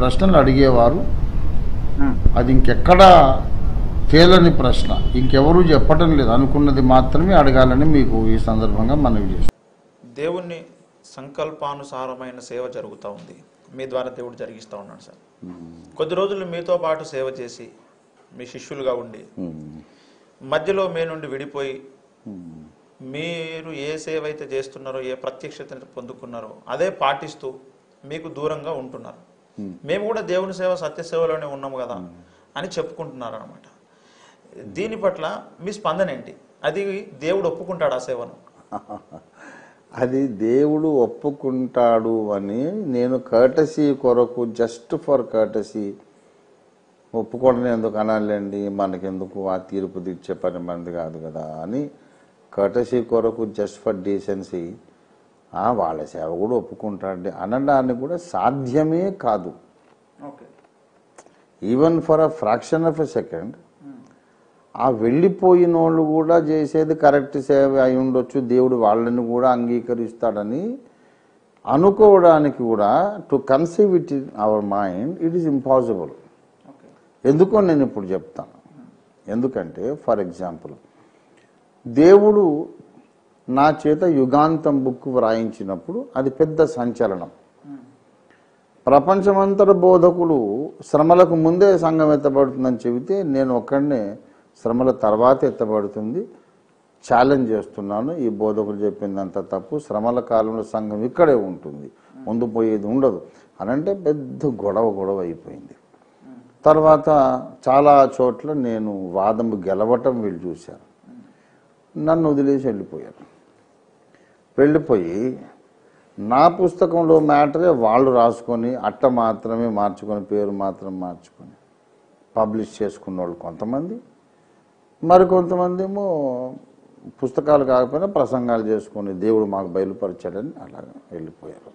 ప్రశ్నలు అడిగేవారు అది ఇంకెక్కడా తేలని ప్రశ్న ఇంకెవరూ చెప్పటం లేదు అనుకున్నది మాత్రమే అడగాలని మీకు ఈ సందర్భంగా మనవి చేస్తాం దేవుని సంకల్పానుసారమైన సేవ జరుగుతూ ఉంది మీ ద్వారా దేవుడు జరిగిస్తూ ఉన్నాడు సార్ కొద్ది రోజులు మీతో పాటు సేవ చేసి మీ శిష్యులుగా ఉండి మధ్యలో మీ నుండి విడిపోయి మీరు ఏ సేవ అయితే చేస్తున్నారో ఏ ప్రత్యక్షతను పొందుకున్నారో అదే పాటిస్తూ మీకు దూరంగా ఉంటున్నారు మేము కూడా దేవుని సేవ సత్య సేవలోనే ఉన్నాము కదా అని చెప్పుకుంటున్నారు అనమాట దీని పట్ల మీ స్పందన ఏంటి అది దేవుడు ఒప్పుకుంటాడు ఆ సేవను అది దేవుడు ఒప్పుకుంటాడు అని నేను కర్టసీ కొరకు జస్ట్ ఫర్ కర్టసీ ఒప్పుకోవడం ఎందుకు అనాలండి మనకెందుకు ఆ తీర్పు తీర్చే పని మంది కాదు కదా అని కర్టసీ కొరకు జస్ట్ ఫర్ డీసెన్సీ వాళ్ళ సేవ కూడా ఒప్పుకుంటాడు అనడానికి కూడా సాధ్యమే కాదు okay even for a fraction of a second ఆ వెళ్ళిపోయిన వాళ్ళు కూడా చేసేది కరెక్ట్ సేవ అయి ఉండొచ్చు దేవుడు వాళ్ళని కూడా అంగీకరిస్తాడని అనుకోవడానికి కూడా to conceive it in our mind it is impossible okay ఎందుకో నేను ఇప్పుడు చెప్తాను ఎందుకంటే ఫర్ ఎగ్జాంపుల్ దేవుడు నా చేత యుగాంతం బుక్ వ్రాయించినప్పుడు అది పెద్ద సంచలనం ప్రపంచమంతట బోధకులు శ్రమలకు ముందే సంఘం ఎత్తబడుతుందని చెబితే నేను ఒక్కడనే శ్రమల తర్వాత ఎత్తబడుతుంది ఛాలెంజ్ చేస్తున్నాను ఈ బోధకులు చెప్పిందంత తప్పు శ్రమల కాలంలో సంఘం ఇక్కడే ఉంటుంది ముందు పోయేది ఉండదు అనంటే పెద్ద గొడవ గొడవ అయిపోయింది తర్వాత చాలా చోట్ల నేను వాదం గెలవటం వీళ్ళు చూశాను నన్ను వదిలేసి వెళ్ళిపోయారు వెళ్ళిపోయి నా పుస్తకంలో మ్యాటరే వాళ్ళు రాసుకొని అట్ట మాత్రమే మార్చుకొని పేరు మాత్రం మార్చుకొని పబ్లిష్ చేసుకున్న వాళ్ళు కొంతమంది మరి కొంతమంది ఏమో పుస్తకాలు కాకపోయినా ప్రసంగాలు చేసుకొని దేవుడు మాకు బయలుపరిచాడని అలాగా వెళ్ళిపోయారు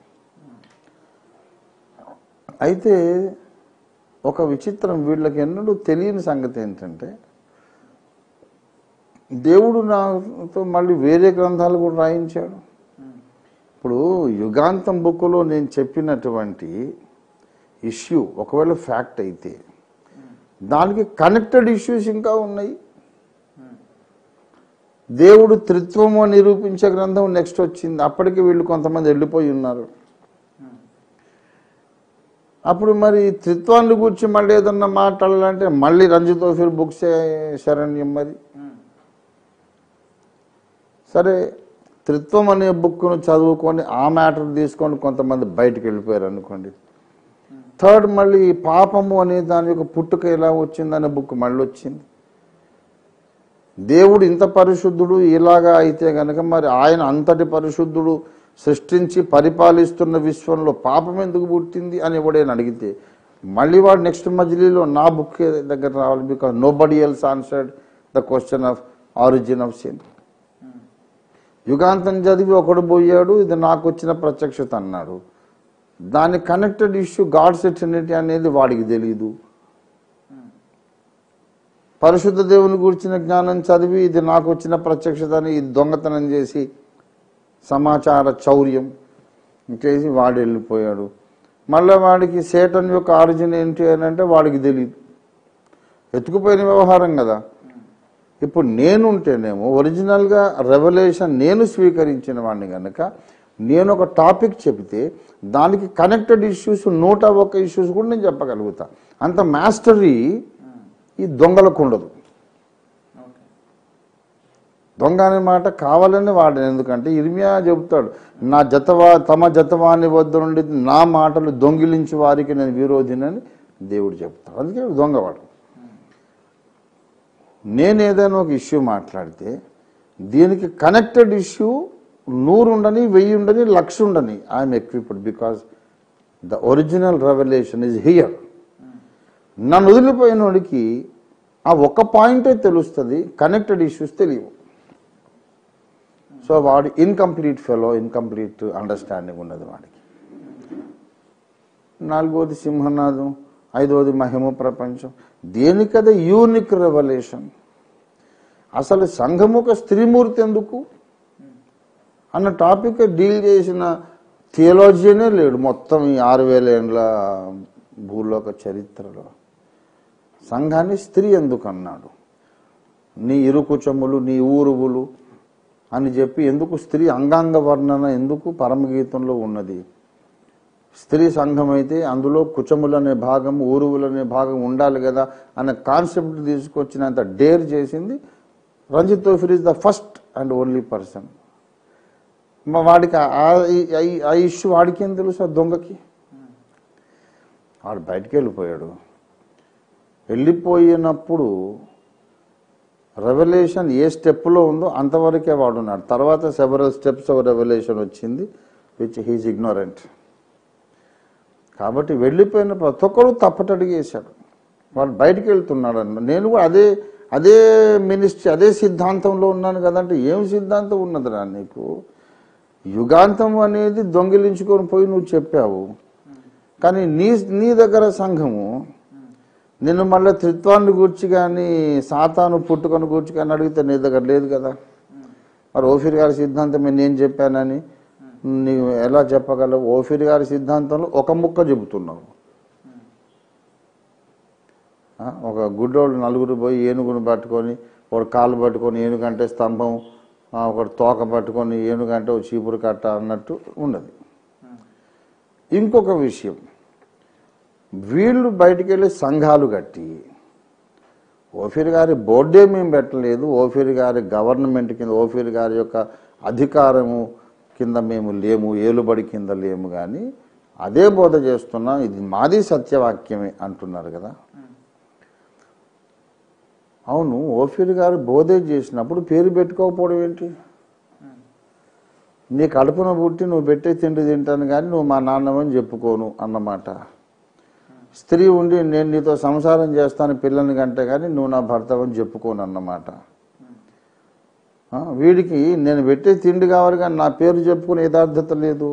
అయితే ఒక విచిత్రం వీళ్ళకి ఎన్నడూ తెలియని సంగతి ఏంటంటే దేవుడు నాతో మళ్ళీ వేరే గ్రంథాలు కూడా రాయించాడు ఇప్పుడు యుగాంతం బుక్లో నేను చెప్పినటువంటి ఇష్యూ ఒకవేళ ఫ్యాక్ట్ అయితే దానికి కనెక్టెడ్ ఇష్యూస్ ఇంకా ఉన్నాయి దేవుడు త్రిత్వము నిరూపించే గ్రంథం నెక్స్ట్ వచ్చింది అప్పటికి వీళ్ళు కొంతమంది వెళ్ళిపోయి ఉన్నారు అప్పుడు మరి త్రిత్వాన్ని గురించి మళ్ళీ ఏదన్నా మాట్లాడాలంటే మళ్ళీ రంజితోఫిర్ బుక్స్ శరణ్యం మరి సరే త్రిత్వం అనే బుక్ను చదువుకొని ఆ మ్యాటర్ తీసుకొని కొంతమంది బయటకు వెళ్ళిపోయారు అనుకోండి థర్డ్ మళ్ళీ ఈ పాపము అనే దాని యొక్క పుట్టుక ఎలా వచ్చిందనే బుక్ మళ్ళీ వచ్చింది దేవుడు ఇంత పరిశుద్ధుడు ఇలాగా అయితే గనక మరి ఆయన అంతటి పరిశుద్ధుడు సృష్టించి పరిపాలిస్తున్న విశ్వంలో పాపం ఎందుకు పుట్టింది అని ఎవడైనా అడిగితే మళ్ళీ వాడు నెక్స్ట్ మజిలీలో నా బుక్ దగ్గర రావాలి because nobody else answered the question of origin of sin యుగాంతం చదివి ఒకడు పోయాడు ఇది నాకు వచ్చిన ప్రత్యక్షత అన్నాడు దాని కనెక్టెడ్ ఇష్యూ గాడ్స్ ఎటర్నిటీ అనేది వాడికి తెలియదు పరిశుద్ధ దేవుని గురించిన జ్ఞానం చదివి ఇది నాకు వచ్చిన ప్రత్యక్షత అని ఇది దొంగతనం చేసి సమాచార చౌర్యం చేసి వాడు వెళ్ళిపోయాడు మళ్ళీ వాడికి సేటన్ యొక్క ఆరిజిన్ ఏంటి అని అంటే వాడికి తెలియదు ఎత్తుకుపోయిన వ్యవహారం కదా ఇప్పుడు నేనుంటేనేమో ఒరిజినల్గా రెవల్యూషన్ నేను స్వీకరించిన వాడిని కనుక నేను ఒక టాపిక్ చెబితే దానికి కనెక్టెడ్ ఇష్యూస్ నూట ఒక్క ఇష్యూస్ కూడా నేను చెప్పగలుగుతా అంత మాస్టరీ ఈ దొంగలకు ఉండదు దొంగ అనే మాట కావాలని వాడను ఎందుకంటే ఇర్మియా చెబుతాడు నా జతవా తమ జతవాని వద్ద నుండి నా మాటలు దొంగిలించి వారికి నేను విరోధినని దేవుడు చెప్తాడు అందుకే దొంగవాడు నేను ఏదైనా ఒక ఇష్యూ మాట్లాడితే దీనికి కనెక్టెడ్ ఇష్యూ నూరు ఉండని వెయ్యి ఉండని లక్ష ఉండని I'm equipped because the original revolution is here నన్ను వదిలిపోయిన వాడికి ఆ ఒక్క పాయింటే తెలుస్తుంది కనెక్టెడ్ ఇష్యూస్ తెలియవు సో వాడు ఇన్కంప్లీట్ ఫెలో ఇన్కంప్లీట్ అండర్స్టాండింగ్ ఉన్నది వాడికి నాలుగోది సింహనాదం ఐదవది మహిమ ప్రపంచం దేనికదే యూనిక్ రెవల్యూషన్ అసలు సంఘముఖ స్త్రీమూర్తి ఎందుకు అన్న టాపిక్ డీల్ చేసిన థియోలాజీనే లేడు మొత్తం ఈ ఆరు వేల ఏండ్ల భూలోక చరిత్రలో సంఘాన్ని స్త్రీ ఎందుకు అన్నాడు నీ ఇరుకుచములు నీ ఊరువులు అని చెప్పి ఎందుకు స్త్రీ అంగాంగ వర్ణన ఎందుకు పరమగీతంలో ఉన్నది స్త్రీ సంఘం అయితే అందులో కుచములనే భాగం ఊరువులనే భాగం ఉండాలి కదా అనే కాన్సెప్ట్ తీసుకొచ్చినంత డేర్ చేసింది Ranjit Ophir is the first and only person మా వాడికి ఆ- ఆ- ఆ- ఆ ఇష్యూ వాడికి ఏం తెలుసు ఆ దొంగకి వాడు బయటికి వెళ్ళిపోయాడు వెళ్ళిపోయినప్పుడు రెవల్యూషన్ ఏ స్టెప్లో ఉందో అంతవరకే వాడున్నాడు తర్వాత సెవరల్ స్టెప్స్ ఆఫ్ రెవల్యూషన్ వచ్చింది విచ్ హీజ్ ఇగ్నోరెంట్ కాబట్టి వెళ్ళిపోయిన ప్రతి ఒక్కరు తప్పటడిగేశాడు వాడు బయటికి వెళ్తున్నాడు అన్న నేను కూడా అదే అదే మినిస్ట్రీ అదే సిద్ధాంతంలో ఉన్నాను కదంటే ఏం సిద్ధాంతం ఉన్నదిరా నీకు యుగాంతం అనేది దొంగిలించుకొని పోయి నువ్వు చెప్పావు కానీ నీ నీ దగ్గర సంఘము నిన్ను మళ్ళీ త్రిత్వాన్ని గూర్చి కానీ సాతాను పుట్టుకొని గూర్చి కానీ అడిగితే నీ దగ్గర లేదు కదా మరి ఓఫీర్ గారి సిద్ధాంతం నేను చెప్పానని నీవు ఎలా చెప్పగలవు ఓఫీర్ గారి సిద్ధాంతంలో ఒక ముక్క చెబుతున్నావు ఆ, ఒక గుడ్డోళ్ళు నలుగురు పోయి ఏనుగును పట్టుకొని ఒక కాలు పట్టుకొని ఏనుగంటే స్తంభం ఆ, ఒకటి తోక పట్టుకొని ఏనుగంటే ఒక చీపురు కట్ట అన్నట్టు ఉన్నది ఇంకొక విషయం వీళ్ళు బయటికి వెళ్ళి సంఘాలు కట్టి ఓఫీర్ గారి బోర్డే మేము పెట్టలేదు ఓఫీర్ గారి గవర్నమెంట్ కింద ఓఫీర్ గారి యొక్క అధికారము కింద మేము లేము ఏలుబడి కింద లేము కానీ అదే బోధ చేస్తున్నాం ఇది మాది సత్యవాక్యమే అంటున్నారు కదా అవును ఓఫీర్ గారు బోధే చేసినప్పుడు పేరు పెట్టుకోకపోవడం ఏంటి నీ కడుపున పుట్టి నువ్వు పెట్టే తిండి తింటాను కానీ నువ్వు మా నాన్నమని చెప్పుకోను అన్నమాట స్త్రీ ఉండి నేను నీతో సంసారం చేస్తాను పిల్లల్ని కంటే కానీ నువ్వు నా భర్తవని చెప్పుకోను అన్నమాట ఆ, వీడికి నేను పెట్టే తిండి కావాలి కానీ నా పేరు చెప్పుకునే యథార్థత లేదు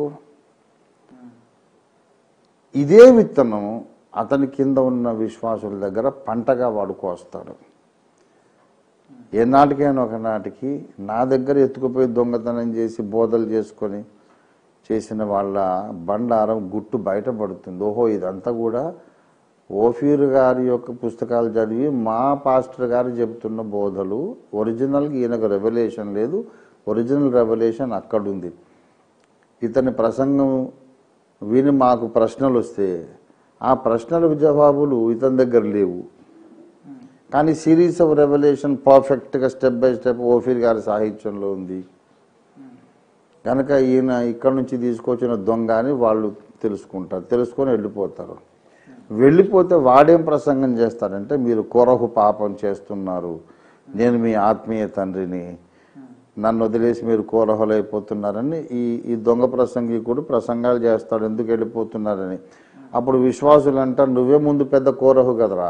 ఇదే విత్తనం అతని కింద ఉన్న విశ్వాసుల దగ్గర పంటగా వాడుకొస్తాడు ఏనాటికైనా ఒకనాటికి నా దగ్గర ఎత్తుకుపోయి దొంగతనం చేసి బోధలు చేసుకొని చేసిన వాళ్ళ బండారం గుట్టు బయటపడుతుంది ఓహో ఇదంతా కూడా ఓఫీర్ గారి యొక్క పుస్తకాలు చదివి మా పాస్టర్ గారు చెబుతున్న బోధలు ఒరిజినల్కి ఈయనకు రెవల్యూషన్ లేదు ఒరిజినల్ రెవల్యూషన్ అక్కడుంది ఇతని ప్రసంగం విని మాకు ప్రశ్నలు వస్తే ఆ ప్రశ్నలకు జవాబులు ఇతని దగ్గర లేవు కానీ సిరీస్ ఆఫ్ రెవల్యూషన్ పర్ఫెక్ట్గా స్టెప్ బై స్టెప్ ఓఫీర్ గారి సాహిత్యంలో ఉంది కనుక ఈయన ఇక్కడ నుంచి తీసుకొచ్చిన దొంగ అని వాళ్ళు తెలుసుకుంటారు తెలుసుకొని వెళ్ళిపోతారు వెళ్ళిపోతే వాడేం ప్రసంగం చేస్తాడంటే మీరు కొరహు పాపం చేస్తున్నారు నేను మీ ఆత్మీయ తండ్రిని నన్ను వదిలేసి మీరు కోరహలైపోతున్నారని ఈ ఈ దొంగ ప్రసంగికుడు ప్రసంగాలు చేస్తాడు ఎందుకు వెళ్ళిపోతున్నారని అప్పుడు విశ్వాసులు అంటారు నువ్వే ముందు పెద్ద కోరహు కదరా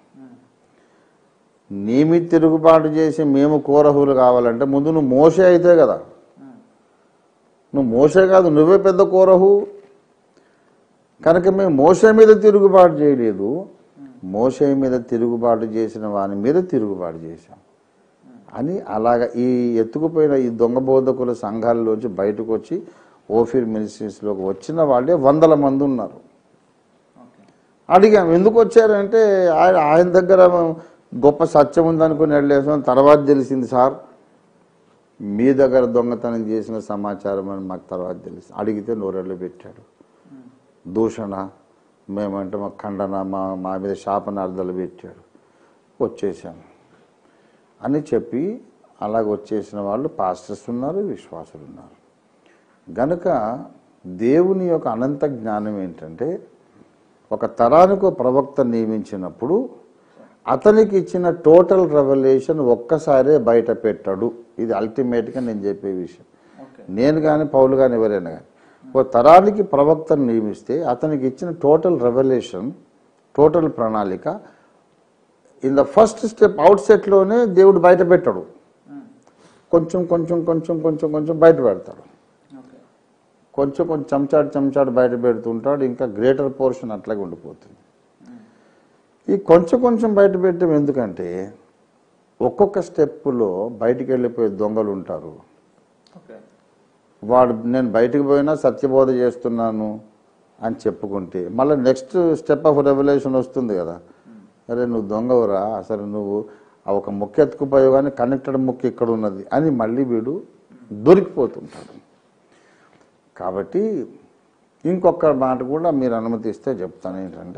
నీమి తిరుగుబాటు చేసి మేము కోరహులు కావాలంటే ముందు నువ్వు మోసే అయితే కదా నువ్వు మోసే కాదు నువ్వే పెద్ద కోరహు కనుక మేము మోసే మీద తిరుగుబాటు చేయలేదు మోసే మీద తిరుగుబాటు చేసిన వాని మీద తిరుగుబాటు చేశాం అని అలాగ ఈ ఎత్తుకుపోయిన ఈ దొంగ బోధకుల సంఘాల్లోంచి బయటకు వచ్చి ఓఫీర్ మినిస్ట్రీస్లోకి వచ్చిన వాళ్ళే వందల మంది ఉన్నారు అడిగాం ఎందుకు వచ్చారంటే ఆయన ఆయన దగ్గర గొప్ప సత్యం ఉందనుకుని వెళ్ళేసాం తర్వాత తెలిసింది సార్ మీ దగ్గర దొంగతనం చేసిన సమాచారం అని మాకు తర్వాత తెలిసి అడిగితే నోరెళ్ళు పెట్టాడు దూషణ మేమంటే మా ఖండన మా మా మీద శాపనార్థాలు పెట్టాడు వచ్చేసాం అని చెప్పి అలాగ వచ్చేసిన వాళ్ళు పాస్టర్స్ ఉన్నారు విశ్వాసులు ఉన్నారు గనుక దేవుని యొక్క అనంత జ్ఞానం ఏంటంటే ఒక తరానికి ఒక ప్రవక్త నియమించినప్పుడు అతనికి ఇచ్చిన టోటల్ రెవల్యూషన్ ఒక్కసారే బయట పెట్టాడు ఇది అల్టిమేట్గా నేను చెప్పే విషయం నేను కానీ పౌలు కానీ ఎవరైనా కానీ ఓ తరానికి ప్రవక్తను నియమిస్తే అతనికి ఇచ్చిన టోటల్ రెవల్యూషన్ టోటల్ ప్రణాళిక ఇన్ ద ఫస్ట్ స్టెప్ అవుట్ సెట్లోనే దేవుడు బయట పెట్టాడు కొంచెం కొంచెం కొంచెం కొంచెం కొంచెం బయట పెడతాడు కొంచెం కొంచెం చెంచాడు చెంచాడు బయట పెడుతుంటాడు ఇంకా గ్రేటర్ పోర్షన్ అట్లాగే ఉండిపోతుంది ఈ కొంచెం కొంచెం బయట పెట్టడం ఎందుకంటే ఒక్కొక్క స్టెప్పులో బయటికి వెళ్ళిపోయే దొంగలు ఉంటారు ఓకే వాడు నేను బయటికి పోయినా సత్యబోధ చేస్తున్నాను అని చెప్పుకుంటే మళ్ళీ నెక్స్ట్ స్టెప్ ఆఫ్ రెవల్యూషన్ వస్తుంది కదా అరే నువ్వు దొంగవురా అసలు నువ్వు ఆ ఒక ముక్క ఎత్తుకుపోయావు కానీ కనెక్టెడ్ ముక్క ఇక్కడ ఉన్నది అని మళ్ళీ వీడు దొరికిపోతుంటాడు కాబట్టి ఇంకొక మాట కూడా మీరు అనుమతిస్తే చెప్తాను ఏంటంటే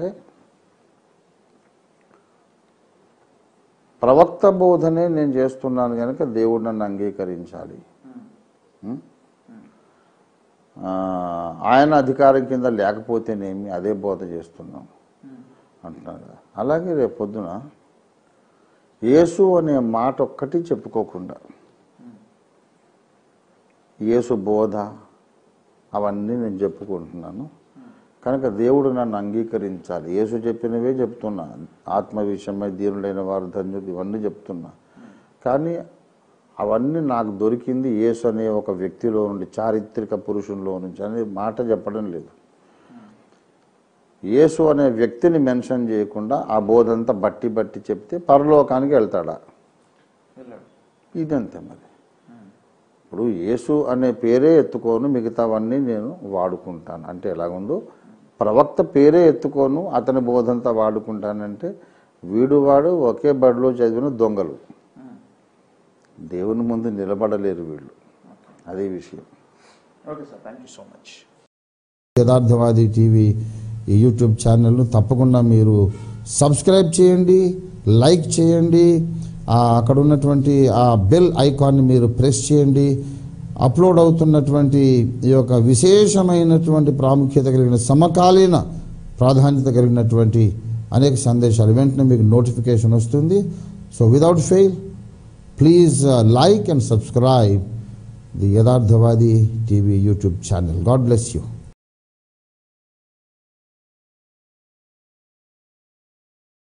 ప్రవక్త బోధనే నేను చేస్తున్నాను కనుక దేవుడు నన్ను అంగీకరించాలి ఉం? ఆ, ఆయన అధికారం కింద లేకపోతేనేమి అదే బోధ చేస్తున్నాం అంటున్నాడు కదా. అలాగే రేపు పొద్దున యేసు అనే మాట ఒక్కటి చెప్పుకోకుండా యేసు బోధ అవన్నీ నేను చెప్పుకుంటున్నాను కనుక దేవుడు నన్ను అంగీకరించాలి యేసు చెప్పినవే చెప్తున్నా ఆత్మ విషయమై దీనులైన వారు ధన్యులు ఇవన్నీ చెప్తున్నా కానీ అవన్నీ నాకు దొరికింది యేసు అనే ఒక వ్యక్తిలో నుండి చారిత్రక పురుషుల్లో నుంచి అనే మాట చెప్పడం లేదు యేసు అనే వ్యక్తిని మెన్షన్ చేయకుండా ఆ బోధంతా బట్టి బట్టి చెప్తే పరలోకానికి వెళ్తాడా వెళ్ళాడు ఇదంతే మరి ఇప్పుడు యేసు అనే పేరే ఎత్తుకోను మిగతావన్నీ నేను వాడుకుంటాను అంటే ఎలాగుందో ప్రవక్త పేరే ఎత్తుకోను అతని బోధంతా వాడుకుంటానంటే వీడు వాడు ఒకే బడిలో చదివిన దొంగలు దేవుని ముందు నిలబడలేరు వీళ్ళు అదే విషయం okay sir thank you so much Yatharthavadi TV ఈ యూట్యూబ్ ఛానల్ను తప్పకుండా మీరు సబ్స్క్రైబ్ చేయండి లైక్ చేయండి ఆ అక్కడ ఉన్నటువంటి ఆ బెల్ ఐకాన్ని మీరు ప్రెస్ చేయండి అప్లోడ్ అవుతున్నటువంటి ఈ యొక్క విశేషమైనటువంటి ప్రాముఖ్యత కలిగిన సమకాలీన ప్రాధాన్యత కలిగినటువంటి అనేక సందేశాలు వెంటనే మీకు నోటిఫికేషన్ వస్తుంది so without fail please like and subscribe the Yatharthavadi TV YouTube channel God bless you